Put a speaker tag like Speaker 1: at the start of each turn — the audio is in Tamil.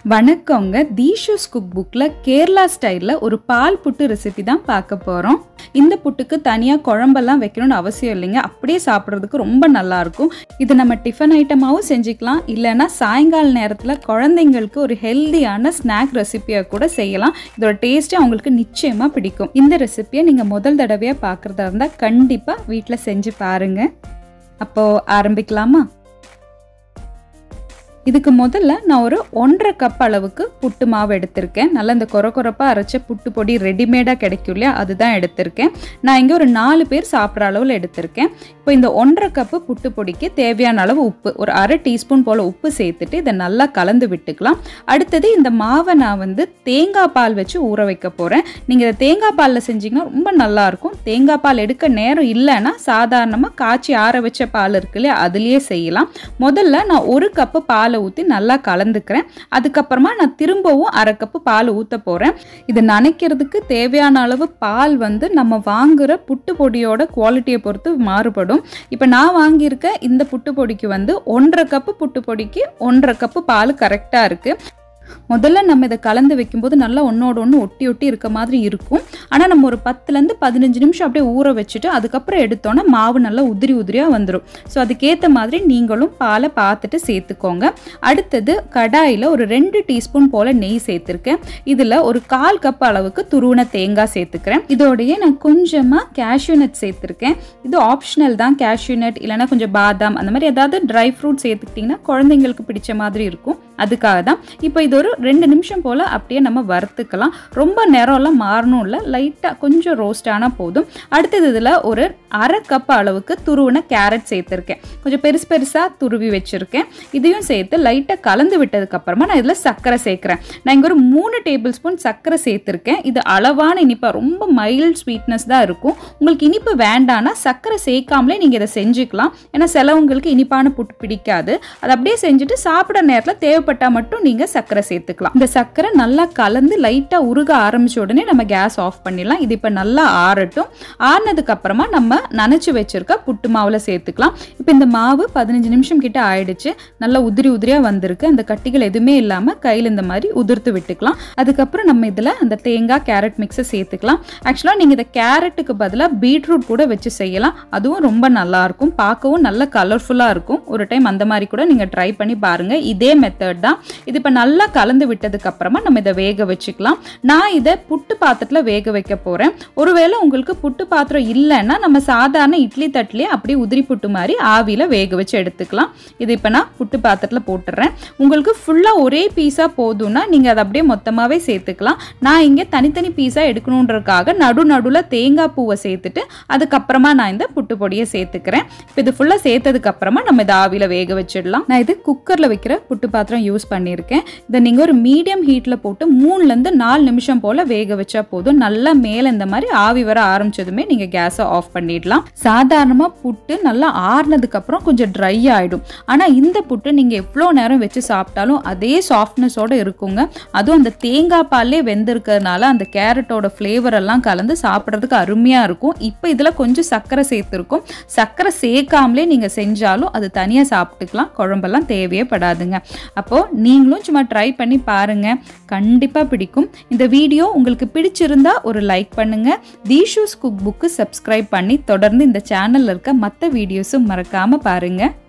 Speaker 1: வணக்கங்க தீஷூஸ் குக் புக்கில் கேரளா ஸ்டைலில் ஒரு பால் புட்டு ரெசிபி தான் பார்க்க போகிறோம் இந்த புட்டுக்கு தனியாக குழம்பெல்லாம் வைக்கணும்னு அவசியம் இல்லைங்க அப்படியே சாப்பிட்றதுக்கு ரொம்ப நல்லாயிருக்கும் இது நம்ம டிஃபன் ஐட்டமாகவும் செஞ்சுக்கலாம் இல்லைன்னா சாயங்கால நேரத்தில் குழந்தைங்களுக்கு ஒரு ஹெல்தியான ஸ்நாக் ரெசிபியாக கூட செய்யலாம் இதோட டேஸ்ட்டு அவங்களுக்கு நிச்சயமாக பிடிக்கும் இந்த ரெசிபியை நீங்கள் முதல் தடவையாக பார்க்குறதா இருந்தால் கண்டிப்பாக வீட்டில் செஞ்சு பாருங்கள் அப்போது ஆரம்பிக்கலாமா இதுக்கு முதல்ல நான் ஒரு ஒன்றரை கப் அளவுக்கு புட்டு மாவு எடுத்திருக்கேன் நல்லா இந்த கொர கொரப்பாக அரைச்ச புட்டு பொடி ரெடிமேடாக கிடைக்கும் இல்லையா அதுதான் எடுத்திருக்கேன் நான் இங்கே ஒரு நாலு பேர் சாப்பிட்ற அளவில் எடுத்திருக்கேன் இப்போ இந்த ஒன்றரை கப்பு புட்டு பொடிக்கு தேவையான அளவு உப்பு ஒரு அரை டீஸ்பூன் போல் உப்பு சேர்த்துட்டு இதை நல்லா கலந்து விட்டுக்கலாம் அடுத்தது இந்த மாவை நான் வந்து தேங்காய் பால் வச்சு ஊற வைக்க போகிறேன் நீங்கள் இதை தேங்காய் பாலில் செஞ்சிங்கன்னா ரொம்ப நல்லாயிருக்கும் தேங்காய் பால் எடுக்க நேரம் இல்லைன்னா சாதாரணமாக காய்ச்சி ஆற வச்ச பால் இருக்கு இல்லையா அதுலேயே செய்யலாம் முதல்ல நான் ஒரு கப்பு பாலை ஊற்றி நல்லா கலந்துக்கிறேன் அதுக்கப்புறமா நான் திரும்பவும் அரை கப்பு பால் ஊற்ற போகிறேன் இது நனைக்கிறதுக்கு தேவையான அளவு பால் வந்து நம்ம வாங்குகிற புட்டு பொடியோட குவாலிட்டியை பொறுத்து மாறுபடும் இப்போ நான் வாங்கியிருக்க இந்த புட்டு பொடிக்கு வந்து ஒன்றரை கப்பு புட்டு பொடிக்கு ஒன்றரை கப்பு பால் கரெக்டாக இருக்குது முதல்ல நம்ம இதை கலந்து வைக்கும்போது நல்லா ஒன்றோட ஒன்று ஒட்டி ஒட்டி இருக்க மாதிரி இருக்கும் ஆனால் நம்ம ஒரு பத்துலேருந்து பதினஞ்சு நிமிஷம் அப்படியே ஊற வச்சுட்டு அதுக்கப்புறம் எடுத்தோன்னா மாவு நல்லா உதிரி உதிரியாக வந்துடும் ஸோ அதுக்கேற்ற மாதிரி நீங்களும் பாலை பார்த்துட்டு சேர்த்துக்கோங்க அடுத்தது கடாயில் ஒரு ரெண்டு டீஸ்பூன் போல் நெய் சேர்த்துருக்கேன் இதில் ஒரு கால் கப் அளவுக்கு துருவன தேங்காய் சேர்த்துக்கிறேன் இதோடையே நான் கொஞ்சமாக கேஷ்யூ நட் சேர்த்துருக்கேன் இது ஆப்ஷனல் தான் கேஷ்யூ நட் இல்லைனா கொஞ்சம் பாதாம் அந்த மாதிரி ஏதாவது ட்ரை ஃப்ரூட் சேர்த்துக்கிட்டிங்கன்னா குழந்தைங்களுக்கு பிடிச்ச மாதிரி இருக்கும் அதுக்காக தான் இப்போ இது ஒரு ரெண்டு நிமிஷம் போல் அப்படியே நம்ம வறுத்துக்கலாம் ரொம்ப நேரம்லாம் மாறணும் இல்லை லைட்டாக கொஞ்சம் ரோஸ்ட் ஆனால் போதும் அடுத்தது இதில் ஒரு அரை கப் அளவுக்கு துருவின கேரட் சேர்த்துருக்கேன் கொஞ்சம் பெருசு பெருசாக துருவி வச்சுருக்கேன் இதையும் சேர்த்து லைட்டாக கலந்து விட்டதுக்கப்புறமா நான் இதில் சர்க்கரை சேர்க்குறேன் நான் இங்கே ஒரு மூணு டேபிள் ஸ்பூன் சர்க்கரை சேர்த்துருக்கேன் இது அளவான இனிப்பாக ரொம்ப மைல்ட் ஸ்வீட்னஸ் தான் இருக்கும் உங்களுக்கு இனிப்பு வேண்டான்னா சர்க்கரை சேர்க்காமலே நீங்கள் இதை செஞ்சுக்கலாம் ஏன்னா சிலவங்களுக்கு இனிப்பான புட்டு பிடிக்காது அதை அப்படியே செஞ்சுட்டு சாப்பிட நேரத்தில் தேவைப்பட்டால் மட்டும் நீங்கள் சர்க்கரை சேர்த்துக்கலாம் இந்த சர்க்கரை நல்லா கலந்து லைட்டாக உருக ஆரம்பிச்ச உடனே நம்ம கேஸ் ஆஃப் பண்ணிடலாம் இது இப்போ நல்லா ஆறட்டும் ஆறுனதுக்கு அப்புறமா நம்ம நனைச்சு வச்சிருக்க புட்டு மாவில் சேர்த்துக்கலாம் இப்போ இந்த மாவு பதினஞ்சு நிமிஷம் கிட்ட ஆயிடுச்சு நல்லா உதிரி உதிரியாக வந்திருக்கு அந்த கட்டிகள் எதுவுமே இல்லாமல் கையில் இந்த மாதிரி உதிர்த்து விட்டுக்கலாம் அதுக்கப்புறம் நம்ம இதில் அந்த தேங்காய் கேரட் மிக்ஸை சேர்த்துக்கலாம் ஆக்சுவலாக நீங்கள் இதை கேரட்டுக்கு பதிலாக பீட்ரூட் கூட வச்சு செய்யலாம் அதுவும் ரொம்ப நல்லாயிருக்கும் பார்க்கவும் நல்ல கலர்ஃபுல்லாக இருக்கும் ஒரு டைம் அந்த மாதிரி கூட நீங்கள் ட்ரை பண்ணி பாருங்கள் இதே மெத்தட் தான் இது இப்போ நல்லா கலந்து விட்டதுக்கு அப்புறமா நம்ம இதை வேக வச்சுக்கலாம் நான் இதை புட்டு பாத்திரத்தில் வேக வைக்க போகிறேன் ஒருவேளை உங்களுக்கு புட்டு பாத்திரம் இல்லைன்னா நம்ம சாதாரண இட்லி தட்டிலே அப்படியே உதிரி புட்டு மாதிரி ஆவியில் வேக வச்சு எடுத்துக்கலாம் இது இப்போ நான் புட்டு பாத்திரத்தில் போட்டுடுறேன் உங்களுக்கு ஃபுல்லாக ஒரே பீஸாக போதும்னா நீங்கள் அதை அப்படியே மொத்தமாகவே சேர்த்துக்கலாம் நான் இங்கே தனித்தனி பீஸாக எடுக்கணுன்றதுக்காக நடு நடுவில் தேங்காய் பூவை சேர்த்துட்டு அதுக்கப்புறமா நான் இந்த புட்டு பொடியை சேர்த்துக்கிறேன் இப்போ இது ஃபுல்லாக சேர்த்ததுக்கு அப்புறமா நம்ம இதை ஆவியில் வேக வச்சிடலாம் நான் இது குக்கரில் வைக்கிற புட்டு பாத்திரம் யூஸ் பண்ணியிருக்கேன் இதை நீங்கள் ஒரு மீடியம் ஹீட்டில் போட்டு மூணுலேருந்து நாலு நிமிஷம் போல் வேக வச்சா போதும் நல்லா மேலே இந்த மாதிரி ஆவி வர ஆரம்பிச்சதுமே நீங்கள் கேஸை ஆஃப் பண்ணிடலாம் சாதாரணமாக புட்டு நல்லா ஆறுனதுக்கப்புறம் கொஞ்சம் ட்ரை ஆகிடும் ஆனால் இந்த புட்டு நீங்கள் எவ்வளோ நேரம் வச்சு சாப்பிட்டாலும் அதே சாஃப்ட்னஸோடு இருக்குங்க அதுவும் அந்த தேங்காய் பால்லே வெந்திருக்கிறதுனால அந்த கேரட்டோட ஃப்ளேவர் எல்லாம் கலந்து சாப்பிட்றதுக்கு அருமையாக இருக்கும் இப்போ இதில் கொஞ்சம் சர்க்கரை சேர்த்துருக்கும் சர்க்கரை சேர்க்காமலே நீங்கள் செஞ்சாலும் அது தனியாக சாப்பிட்டுக்கலாம் குழம்பெல்லாம் தேவையே படாதுங்க அப்போது நீங்களும் சும்மா ட்ரை பண்ணி பாருங்கள் கண்டிப்பாக பிடிக்கும் இந்த வீடியோ உங்களுக்கு பிடிச்சிருந்தா ஒரு லைக் பண்ணுங்கள் தீஷூஸ் குக் புக்கு சப்ஸ்கிரைப் பண்ணி தொடர்ந்து இந்த சேனலில் இருக்க மற்ற வீடியோஸும் மறக்காமல் பாருங்கள்